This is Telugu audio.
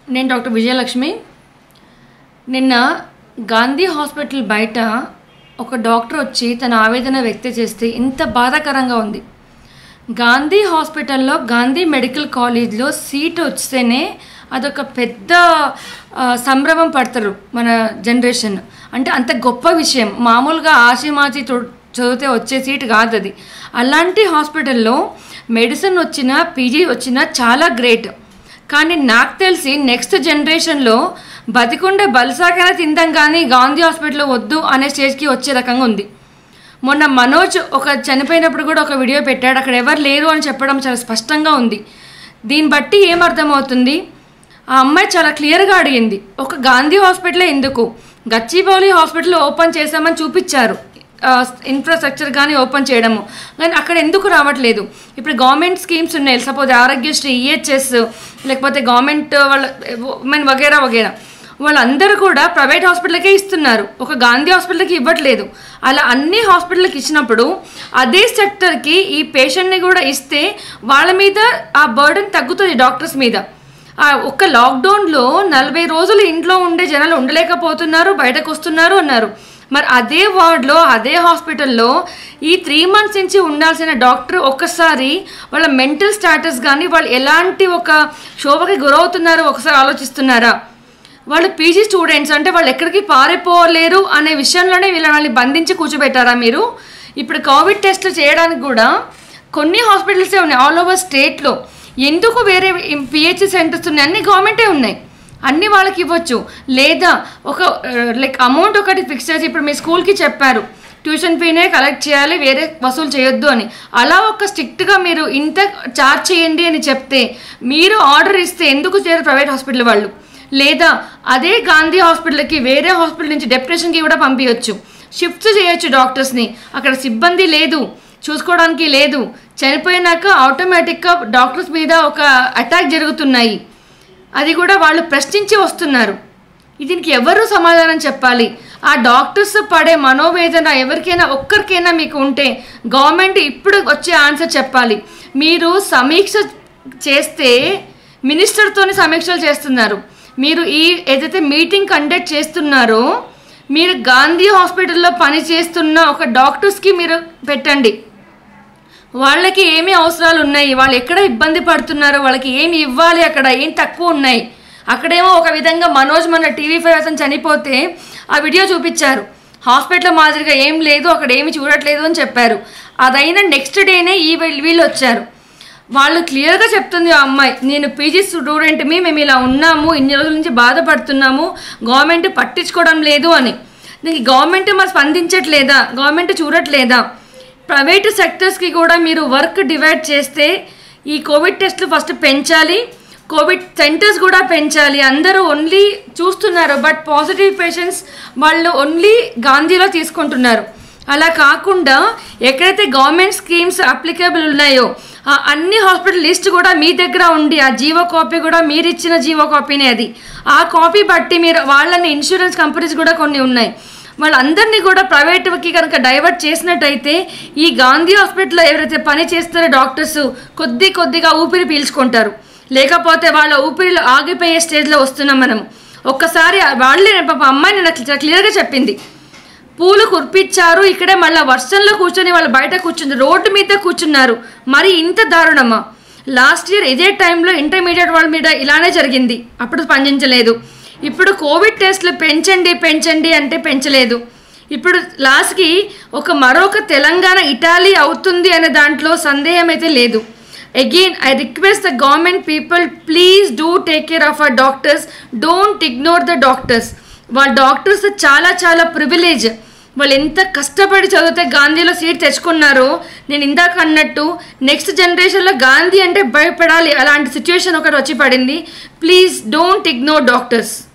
నేను డాక్టర్ విజయలక్ష్మి నిన్న గాంధీ హాస్పిటల్ బయట ఒక డాక్టర్ వచ్చి తన ఆవేదన వ్యక్తం చేస్తే ఇంత బాధాకరంగా ఉంది గాంధీ హాస్పిటల్లో గాంధీ మెడికల్ కాలేజ్లో సీట్ వస్తేనే అదొక పెద్ద ఆ, సంభ్రమం పడతారు మన జనరేషన్ అంటే అంత గొప్ప విషయం మామూలుగా ఆచిమాచి చూ- చదివితే వచ్చే సీట్ కాదు అది అలాంటి హాస్పిటల్లో మెడిసిన్ వచ్చిన పీజీ వచ్చిన చాలా గ్రేట్ కానీ నాకు తెలిసి నెక్స్ట్ జనరేషన్లో బతికుండే బలిసాకైనా తిందాం కానీ గాంధీ హాస్పిటల్లో వద్దు అనే స్టేజ్కి వచ్చే రకంగా ఉంది మొన్న మనోజ్ ఒక చనిపోయినప్పుడు కూడా ఒక వీడియో పెట్టాడు అక్కడ ఎవరు లేరు అని చెప్పడం చాలా స్పష్టంగా ఉంది దీన్ని బట్టి ఏం అర్థమవుతుంది ఆ అమ్మాయి చాలా క్లియర్గా అడిగింది ఒక గాంధీ హాస్పిటల్ ఎందుకు గచ్చిబౌలి హాస్పిటల్ ఓపెన్ చేశామని చూపించారు ఇన్ఫ్రాస్ట్రక్చర్ కానీ ఓపెన్ చేయడము కానీ అక్కడ ఎందుకు రావట్లేదు ఇప్పుడు గవర్నమెంట్ స్కీమ్స్ ఉన్నాయి సపోజ్ ఆరోగ్యశ్రీ ఈహెచ్ఎస్ లేకపోతే గవర్నమెంట్ వాళ్ళ మీన్ వగేరా వగేరా వాళ్ళందరూ కూడా ప్రైవేట్ హాస్పిటల్కే ఇస్తున్నారు ఒక గాంధీ హాస్పిటల్కి ఇవ్వట్లేదు అలా అన్ని హాస్పిటల్కి ఇచ్చినప్పుడు అదే సెక్టర్కి ఈ పేషెంట్ని కూడా ఇస్తే వాళ్ళ మీద ఆ బర్డెన్ తగ్గుతుంది డాక్టర్స్ మీద ఆ ఒక్క లాక్డౌన్లో నలభై రోజులు ఇంట్లో ఉండే జనాలు ఉండలేకపోతున్నారు బయటకు వస్తున్నారు అన్నారు మరి అదే వార్డ్లో అదే హాస్పిటల్లో ఈ త్రీ మంత్స్ నుంచి ఉండాల్సిన డాక్టర్ ఒక్కసారి వాళ్ళ మెంటల్ స్టాటస్ కానీ వాళ్ళు ఎలాంటి ఒక శోభకి గురవుతున్నారో ఒకసారి ఆలోచిస్తున్నారా వాళ్ళు పీజీ స్టూడెంట్స్ అంటే వాళ్ళు ఎక్కడికి పారిపోలేరు అనే విషయంలోనే వీళ్ళ వాళ్ళని బంధించి కూర్చోబెట్టారా మీరు ఇప్పుడు కోవిడ్ టెస్ట్లు చేయడానికి కూడా కొన్ని హాస్పిటల్సే ఉన్నాయి ఆల్ ఓవర్ స్టేట్లో ఎందుకు వేరే పిహెచ్సి సెంటర్స్ ఉన్నాయి అన్ని గవర్నమెంటే ఉన్నాయి అన్ని వాళ్ళకి ఇవ్వచ్చు లేదా ఒక లైక్ అమౌంట్ ఒకటి ఫిక్స్ చేసి ఇప్పుడు మీ స్కూల్కి చెప్పారు ట్యూషన్ ఫీనే కలెక్ట్ చేయాలి వేరే వసూలు చేయొద్దు అని అలా ఒక స్ట్రిక్ట్గా మీరు ఇంత చార్జ్ చేయండి అని చెప్తే మీరు ఆర్డర్ ఇస్తే ఎందుకు చేయరు ప్రైవేట్ హాస్పిటల్ వాళ్ళు లేదా అదే గాంధీ హాస్పిటల్కి వేరే హాస్పిటల్ నుంచి డెప్రెషన్కి కూడా పంపించవచ్చు షిఫ్ట్స్ చేయొచ్చు డాక్టర్స్ని అక్కడ సిబ్బంది లేదు చూసుకోవడానికి లేదు చనిపోయినాక ఆటోమేటిక్గా డాక్టర్స్ మీద ఒక అటాక్ జరుగుతున్నాయి అది కూడా వాళ్ళు ప్రశ్నించి వస్తున్నారు దీనికి ఎవరు సమాధానం చెప్పాలి ఆ డాక్టర్స్ పడే మనోవేదన ఎవరికైనా ఒక్కరికైనా మీకు ఉంటే గవర్నమెంట్ ఇప్పుడు వచ్చే ఆన్సర్ చెప్పాలి మీరు సమీక్ష చేస్తే మినిస్టర్తోని సమీక్షలు చేస్తున్నారు మీరు ఈ ఏదైతే మీటింగ్ కండక్ట్ చేస్తున్నారో మీరు గాంధీ హాస్పిటల్లో పని చేస్తున్న ఒక డాక్టర్స్కి మీరు పెట్టండి వాళ్ళకి ఏమి అవసరాలు ఉన్నాయి వాళ్ళు ఎక్కడ ఇబ్బంది పడుతున్నారో వాళ్ళకి ఏమి ఇవ్వాలి అక్కడ ఏం తక్కువ ఉన్నాయి అక్కడేమో ఒక విధంగా మనోజ్ మన టీవీ ఫైవ్ అతను చనిపోతే ఆ వీడియో చూపించారు హాస్పిటల్ మాదిరిగా ఏం లేదు అక్కడ ఏమి చూడట్లేదు అని చెప్పారు అదైనా నెక్స్ట్ డేనే ఈ వీళ్ళు వీళ్ళు వచ్చారు వాళ్ళు క్లియర్గా చెప్తుంది ఆ అమ్మాయి నేను పీజీ స్టూడెంట్మి మేము ఇలా ఉన్నాము ఇన్ని రోజుల నుంచి బాధపడుతున్నాము గవర్నమెంట్ పట్టించుకోవడం లేదు అని దీనికి గవర్నమెంట్ మరి స్పందించట్లేదా గవర్నమెంట్ చూడట్లేదా ప్రైవేట్ సెక్టర్స్కి కూడా మీరు వర్క్ డివైడ్ చేస్తే ఈ కోవిడ్ టెస్ట్లు ఫస్ట్ పెంచాలి కోవిడ్ సెంటర్స్ కూడా పెంచాలి అందరూ ఓన్లీ చూస్తున్నారు బట్ పాజిటివ్ పేషెంట్స్ వాళ్ళు ఓన్లీ గాంధీలో తీసుకుంటున్నారు అలా కాకుండా ఎక్కడైతే గవర్నమెంట్ స్కీమ్స్ అప్లికబుల్ ఉన్నాయో ఆ అన్ని హాస్పిటల్ లిస్ట్ కూడా మీ దగ్గర ఉండి ఆ జీవో కాపీ కూడా మీరు ఇచ్చిన జీవో కాపీనే అది ఆ కాపీ బట్టి మీరు వాళ్ళని ఇన్సూరెన్స్ కంపెనీస్ కూడా కొన్ని ఉన్నాయి వాళ్ళందరినీ కూడా ప్రైవేట్కి కనుక డైవర్ట్ చేసినట్టయితే ఈ గాంధీ హాస్పిటల్లో ఎవరైతే పని చేస్తారో డాక్టర్స్ కొద్ది కొద్దిగా ఊపిరి పీల్చుకుంటారు లేకపోతే వాళ్ళ ఊపిరిలో ఆగిపోయే స్టేజ్లో వస్తున్నాం మనం ఒక్కసారి వాళ్ళే పాప అమ్మాయి నాకు క్లియర్గా చెప్పింది పూలు కుర్పిచ్చారు ఇక్కడే మళ్ళీ వర్షంలో కూర్చొని వాళ్ళు బయట కూర్చుంది రోడ్డు మీద కూర్చున్నారు మరి ఇంత దారుణమా లాస్ట్ ఇయర్ ఇదే టైంలో ఇంటర్మీడియట్ వాళ్ళ మీద ఇలానే జరిగింది అప్పుడు స్పందించలేదు ఇప్పుడు కోవిడ్ టెస్ట్లు పెంచండి పెంచండి అంటే పెంచలేదు ఇప్పుడు లాస్ట్కి ఒక మరొక తెలంగాణ ఇటాలీ అవుతుంది అనే దాంట్లో సందేహం అయితే లేదు again I request the government people please do take care of our doctors don't ignore the doctors వాళ్ళ డాక్టర్స్ చాలా చాలా ప్రివిలేజ్ వాళ్ళు ఎంత కష్టపడి చదివితే గాంధీలో సీట్ తెచ్చుకున్నారో నేను ఇందాక అన్నట్టు నెక్స్ట్ జనరేషన్లో గాంధీ అంటే భయపడాలి అలాంటి సిచ్యువేషన్ ఒకటి వచ్చి పడింది ప్లీజ్ డోంట్ ఇగ్నోర్ డాక్టర్స్